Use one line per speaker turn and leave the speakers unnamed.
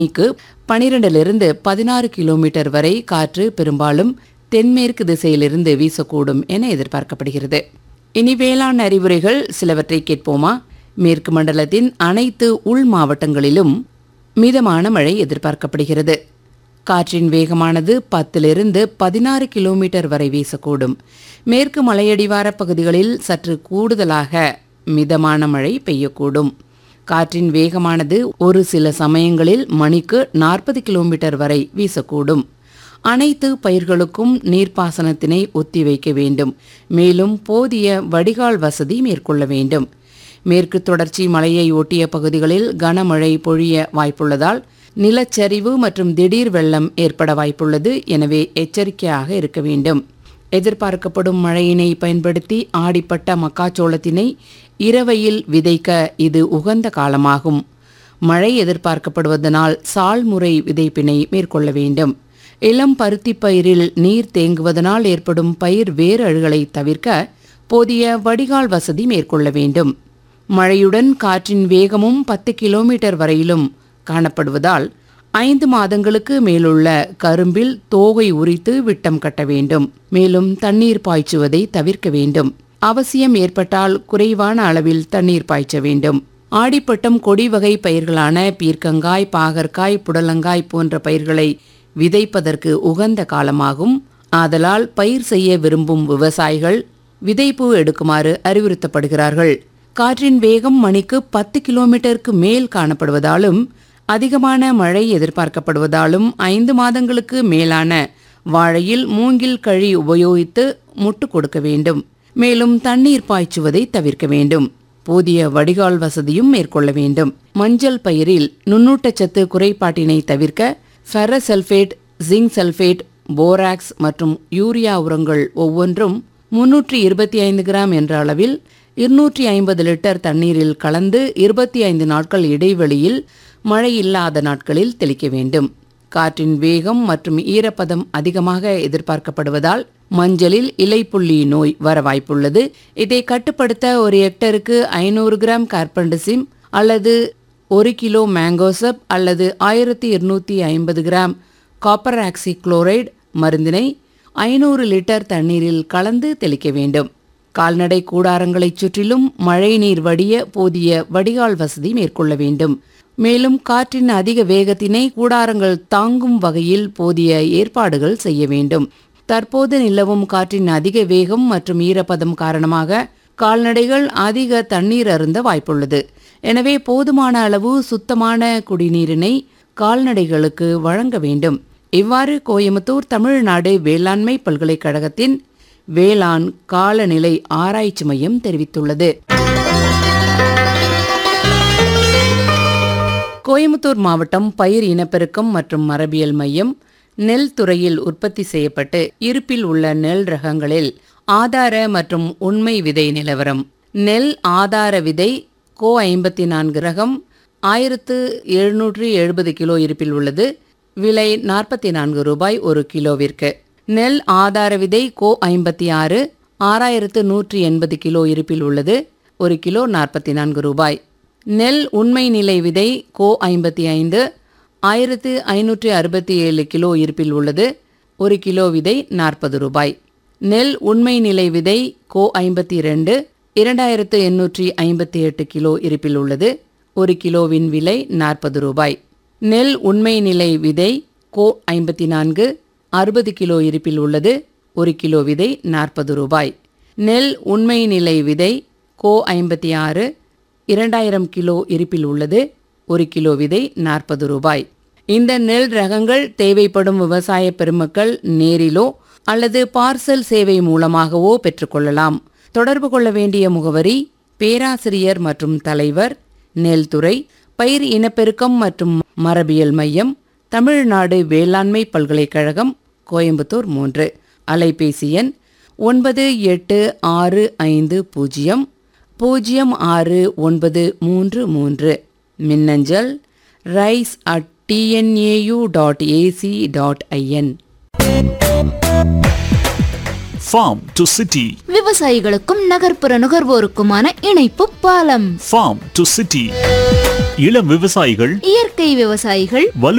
மணிக்கு பனிரெண்டிலிருந்து பதினாறு கிலோமீட்டர் வரை காற்று பெரும்பாலும் தென்மேற்கு திசையிலிருந்து வீசக்கூடும் என எதிர்பார்க்கப்படுகிறது இனி வேளாண் அறிவுரைகள் சிலவற்றை கேட்போமா மேற்கு மண்டலத்தின் அனைத்து உள் மாவட்டங்களிலும் மிதமான மழை எதிர்பார்க்கப்படுகிறது காற்றின் வேகமானது பத்திலிருந்து பதினாறு கிலோமீட்டர் வரை வீசக்கூடும் மேற்கு மலையடிவார பகுதிகளில் சற்று கூடுதலாக மிதமான மழை பெய்யக்கூடும் காற்றின் வேகமானது ஒரு சில சமயங்களில் மணிக்கு நாற்பது கிலோமீட்டர் வரை வீசக்கூடும் அனைத்து பயிர்களுக்கும் நீர்ப்பாசனத்தினை ஒத்திவைக்க வேண்டும் மேலும் போதிய வடிகால் வசதி மேற்கொள்ள வேண்டும் மேற்கு தொடர்ச்சி மலையை ஒட்டிய பகுதிகளில் கனமழை பொழிய வாய்ப்புள்ளதால் நிலச்சரிவு மற்றும் திடீர் வெள்ளம் ஏற்பட வாய்ப்புள்ளது எனவே எச்சரிக்கையாக இருக்க வேண்டும் எதிர்பார்க்கப்படும் மழையினை பயன்படுத்தி ஆடிப்பட்ட மக்காச்சோளத்தினை இரவையில் விதைக்க இது உகந்த காலமாகும் மழை எதிர்பார்க்கப்படுவதனால் சால்முறை விதைப்பினை மேற்கொள்ள வேண்டும் இளம் பருத்தி பயிரில் நீர் தேங்குவதனால் ஏற்படும் பயிர் வேரழுகளை தவிர்க்க போதிய வடிகால் வசதி மேற்கொள்ள வேண்டும் மழையுடன் காற்றின் வேகமும் பத்து கிலோமீட்டர் வரையிலும் காணப்படுவதால் ஐந்து மாதங்களுக்கு மேலுள்ள கரும்பில் தோகை உரித்து விட்டம் கட்ட வேண்டும் மேலும் தண்ணீர் பாய்ச்சுவதை தவிர்க்க வேண்டும் அவசியம் ஏற்பட்டால் குறைவான அளவில் தண்ணீர் பாய்ச்ச வேண்டும் ஆடிப்பட்டம் கொடி வகை பயிர்களான பீர்க்கங்காய் பாகற்காய் புடலங்காய் போன்ற பயிர்களை விதைப்பதற்கு உகந்த காலமாகும் ஆதலால் பயிர் செய்ய விரும்பும் விவசாயிகள் விதைப்பு எடுக்குமாறு அறிவுறுத்தப்படுகிறார்கள் காற்றின் வேகம் மணிக்கு பத்து கிலோமீட்டருக்கு மேல் காணப்படுவதாலும் அதிகமான மழை எதிர்பார்க்கப்படுவதாலும் ஐந்து மாதங்களுக்கு மேலான வாழையில் மூங்கில் கழி உபயோகித்து முட்டு கொடுக்க வேண்டும் மேலும் தண்ணீர் பாய்ச்சுவதை தவிர்க்க வேண்டும் போதிய வடிகால் வசதியும் மேற்கொள்ள வேண்டும் மஞ்சள் பயிரில் நுண்ணூட்டச்சத்து குறைபாட்டினை தவிர்க்க ஃபெரசல்ஃபேட் ஜிங்க் சல்ஃபேட் போராக்ஸ் மற்றும் யூரியா உரங்கள் ஒவ்வொன்றும் முன்னூற்றி இருபத்தி ஐந்து கிராம் என்ற அளவில் இருநூற்றி ஐம்பது லிட்டர் தண்ணீரில் கலந்து இருபத்தி ஐந்து நாட்கள் இடைவெளியில் மழை இல்லாத நாட்களில் தெளிக்க வேண்டும் காற்றின் வேகம் மற்றும் ஈரப்பதம் அதிகமாக எதிர்பார்க்கப்படுவதால் மஞ்சளில் இலைப்புள்ளி நோய் வர வாய்ப்புள்ளது இதை கட்டுப்படுத்த ஒரு ஹெக்டருக்கு ஐநூறு கிராம் கார்பன்டசிம் அல்லது ஒரு கிலோ மேங்கோசப் அல்லது ஆயிரத்தி இருநூத்தி ஐம்பது கிராம் காப்பர் ஆக்சி குளோரைடு மருந்தினை ஐநூறு லிட்டர் தண்ணீரில் கலந்து தெளிக்க வேண்டும் கால்நடை கூடாரங்களைச் சுற்றிலும் மழைநீர் வடிய போதிய வடிகால் வசதி மேற்கொள்ள வேண்டும் மேலும் காற்றின் அதிக வேகத்தினை கூடாரங்கள் தாங்கும் வகையில் போதிய ஏற்பாடுகள் செய்ய வேண்டும் தற்போது நிலவும் காற்றின் அதிக வேகம் மற்றும் ஈரப்பதம் காரணமாக கால்நடைகள் அதிக தண்ணீர் அருந்த வாய்ப்புள்ளது எனவே போதுமான அளவு சுத்தமான குடிநீரினை கால்நடைகளுக்கு வழங்க வேண்டும் இவ்வாறு கோயம்புத்தூர் தமிழ்நாடு வேளாண்மை பல்கலைக்கழகத்தின் வேளாண் காலநிலை ஆராய்ச்சி மையம் தெரிவித்துள்ளது கோயம்புத்தூர் மாவட்டம் பயிர் இனப்பெருக்கம் மற்றும் மரபியல் மையம் நெல் துறையில் உற்பத்தி செய்யப்பட்டு இருப்பில் உள்ள நெல் ரகங்களில் ஆதார மற்றும் உண்மை விதை நிலவரம் நெல் ஆதார விதை கோ ஐம்பத்தி நான்கு ரகம் ஆயிரத்து எழுநூற்று எழுபது கிலோ இருப்பில் உள்ளது விலை நாற்பத்தி நான்கு ரூபாய் ஒரு கிலோவிற்கு நெல் ஆதார விதை கோ ஐம்பத்தி ஆறு ஆறாயிரத்து நூற்றி எண்பது கிலோ இருப்பில் உள்ளது ஒரு கிலோ நாற்பத்தி நான்கு ரூபாய் நெல் உண்மை நிலை விதை கோ ஐம்பத்தி ஐந்து ஆயிரத்து ஐநூற்றி அறுபத்தி ஏழு கிலோ இருப்பில் உள்ளது ஒரு கிலோ விதை நாற்பது ரூபாய் நெல் உண்மை நிலை விதை கோ ஐம்பத்தி ரெண்டு இரண்டாயிரத்து எண்ணூற்றி ஐம்பத்தி எட்டு கிலோ இருப்பில் உள்ளது ஒரு கிலோவின் விலை நாற்பது ரூபாய் நெல் உண்மை நிலை விதை கோ ஐம்பத்தி நான்கு அறுபது கிலோ இருப்பில் உள்ளது ஒரு கிலோ விதை நாற்பது ரூபாய் நெல் உண்மை நிலை விதை கோ ஐம்பத்தி ஆறு இரண்டாயிரம் கிலோ இருப்பில் உள்ளது ஒரு கிலோ விதை நாற்பது ரூபாய் இந்த நெல் ரகங்கள் தேவைப்படும் விவசாய பெருமக்கள் நேரிலோ அல்லது பார்சல் சேவை மூலமாகவோ பெற்றுக்கொள்ளலாம் தொடர்பு கொள்ள வேண்டிய முகவரி பேராசிரியர் மற்றும் தலைவர் நெல்துறை பயிர் இனப்பெருக்கம் மற்றும் மரபியல் மையம் தமிழ்நாடு வேளாண்மை பல்கலைக்கழகம் கோயம்புத்தூர் மூன்று அலைபேசி எண் ஒன்பது எட்டு ஆறு ஐந்து பூஜ்ஜியம் பூஜ்ஜியம் ஆறு ஒன்பது மூன்று மூன்று மின்னஞ்சல் rice at TNAU dot AC dot IN
Farm to city.
விவசாயிகளுக்கும் நகர்ப்புற நுகர்வோருக்குமான இணைப்பு பாலம்
Farm to city. இளம் விவசாயிகள்
இயற்கை விவசாயிகள்
வலு